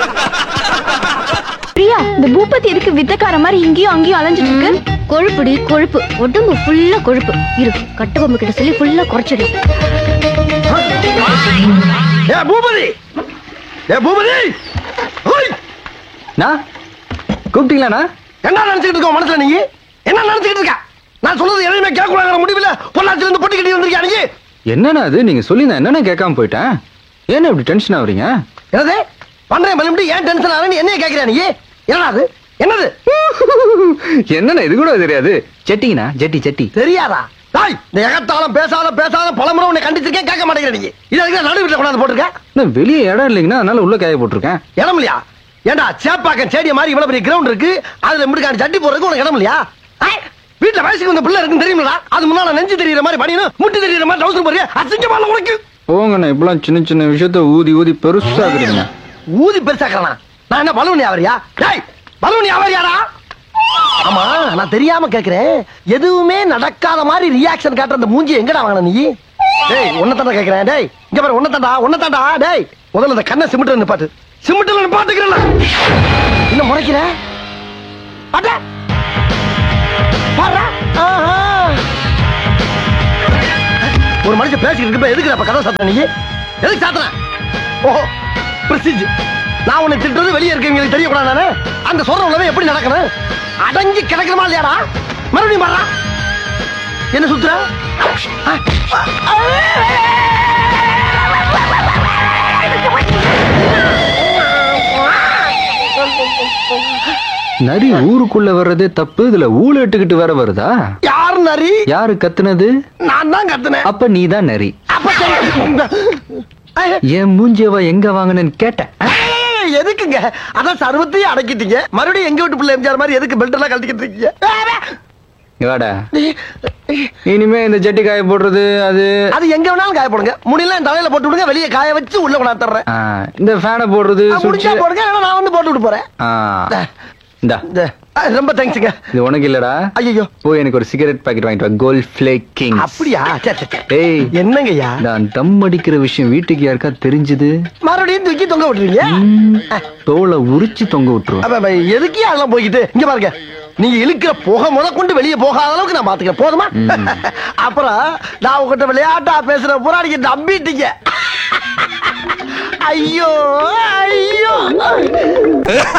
பிரியா இந்த பூபதி எதுக்கு வித்தக்கார மாதிரி இங்கேயும் அங்கேயும் அலைஞ்சிட்டு இருக்கு கொழுப்புடி கொழுப்பு உடம்பு ஃபுல்லா கொழுப்பு இரு கட்டுக்கொம்பு கிட்ட சொல்லி ஃபுல்லா குறைச்சிடு ஏ பூபதி ஏ பூபதி ஓய் நான் கூப்பிட்டீங்களாண்ணா என்ன நினைச்சிட்டு இருக்க உன் மனசுல நீ என்ன நினைச்சிட்டு இருக்க நான் சொல்றது எதையுமே கேட்க கூடாத முடிவில் பொள்ளாச்சில இருந்து பொட்டி கட்டி வந்திருக்கியா நீ என்னண்ணா அது நீங்க சொல்லி நான் என்னென்ன கேட்காம போயிட்டேன் ஏன்னா இப்படி டென்ஷன் ஆகுறீங்க என்னது பண்றேன் பலிமுடி ஏன் டென்ஷன் ஆகிறேன்னு என்னைய கேட்கிறா நீ என்னடா அது என்னது என்னண்ணா இது கூட தெரியாது செட்டிங்கண்ணா ஜெட்டி செட்டி தெரியாதா டாய் இந்த எகத்தாலும் பேசாத பேசாத பலமுறை உன்னை கண்டிச்சிருக்கேன் கேட்க மாட்டேங்கிற நீ இது அதுக்கு நடு வீட்டில் கொண்டாந்து போட்டிருக்க நான் வெளியே இடம் இல்லைங்கண்ணா அதனால உள்ள காய போட்டிருக்கேன் இடம் இல்லையா ஏண்டா சேப்பாக்கம் ஸ்டேடியம் மாதிரி இவ்வளவு பெரிய கிரவுண்ட் இருக்கு அதுல முடுக்கான சட்டி போறதுக்கு உனக்கு இடம் இல்லையா ஏய், வீட்டுல வயசுக்கு வந்த பிள்ளை இருக்குன்னு தெரியுமிடா அது முன்னால நெஞ்சு தெரியற மாதிரி பண்ணினு முட்டு தெரியற மாதிரி டவுசர் போறியா அசிங்கமான உனக்கு போங்கண்ணா இப்பெல்லாம் சின்ன சின்ன விஷயத்த ஊதி ஊதி பெருசாக்குறீங்க ஊதி பெருசாக்கலாம் நான் என்ன பலூனி ஆவறியா டேய் பலூனி ஆவறியாடா ஆமா நான் தெரியாம கேக்குறேன் எதுவுமே நடக்காத மாதிரி ரியாக்ஷன் காட்டுற அந்த மூஞ்சி எங்கடா வாங்கின நீ டேய் உன்ன தாண்டா கேக்குறேன் டேய் இங்க பாரு உன்ன தாண்டா உன்ன தாண்டா டேய் முதல்ல இந்த கண்ணை சிமிட்டு நிப்பாட்டு சிமிட்டுல நிப்பாட்டுக்கிறல இன்னும் முறைக்கிற அட பாருடா. ஆஹா. ஒரு மனுஷன் பேசிக்கிட்டு இருக்கப்ப எதுக்கு அப்ப கதை சாத்துற நீ எதுக்கு சாத்துற ஓஹோ பிரசிஜ் நான் உன்னை திட்டுறது வெளியே இருக்கவங்களுக்கு தெரியக்கூடாது நானு அந்த சொல்ற உலகம் எப்படி நடக்கணும் அடங்கி கிடக்கணுமா இல்லையாடா மறுபடியும் பாடுறா என்ன சுத்துற நரி ஊருக்குள்ள வர்றதே தப்பு இதுல ஊழ இட்டுக்கிட்டு வேற வருதா யார் நரி யாரு கத்துனது நான் தான் கத்துனேன் அப்ப நீதான் நரி அப்ப சரி. ஐய, என் மூஞ்சியவா எங்க வாங்கினேன்னு கேட்டேன் ஐய, எதுக்குங்க அதான் சர்வத்தையும் அடக்கிட்டீங்க மறுபடியும் எங்க வீட்டு பிள்ளை எம்ஜிஆர் மாதிரி எதுக்கு பெல்ட் எல்லாம் கழட்டிக்கிட்டு இருக்கீங்க வாடா இனிமே இந்த ஜட்டி காய போடுறது அது அது எங்க வேணாலும் காய போடுங்க முடியல என் தலையில போட்டு விடுங்க வெளியே காய வச்சு உள்ள கொண்டாந்து தர்றேன் ஆ, இந்த ஃபேனை போடுறது ஆ, முடிஞ்சா சுவிட்ச் போடுங்க இல்லைன்னா நான் வந்து போட்டு விட்டு போறேன் இந்தா இந்த, ஆ, ரொம்ப தேங்க்ஸுங்க இது உனக்கு இல்லடா ஐயோ போய் எனக்கு ஒரு சிகரெட் பாக்கெட் வாங்கிட்டு வா கோல்ட் ஃபிளேக் கிங் அப்படியா சரி, சரி, சரி. ஏய் என்னங்கய்யா நான் தம் அடிக்கிற விஷயம் வீட்டுக்கு யாருக்கா தெரிஞ்சது மறுபடியும் தூக்கி தொங்க விட்டுறீங்க தோலை உரிச்சு தொங்க விட்டுருவோம் அப்ப, அப்ப, எதுக்கு அதெல்லாம் போய்கிட்டு இங்க பாருங்க நீங்க இழுக்கிற புகை முத கொண்டு வெளியே போகாத அளவுக்கு நான் பாத்துக்கிறேன் போதுமா அப்புறம் நான் உங்ககிட்ட விளையாட்டா பேசுற பூரா நீங்க நம்பிட்டீங்க ஐயோ ஐயோ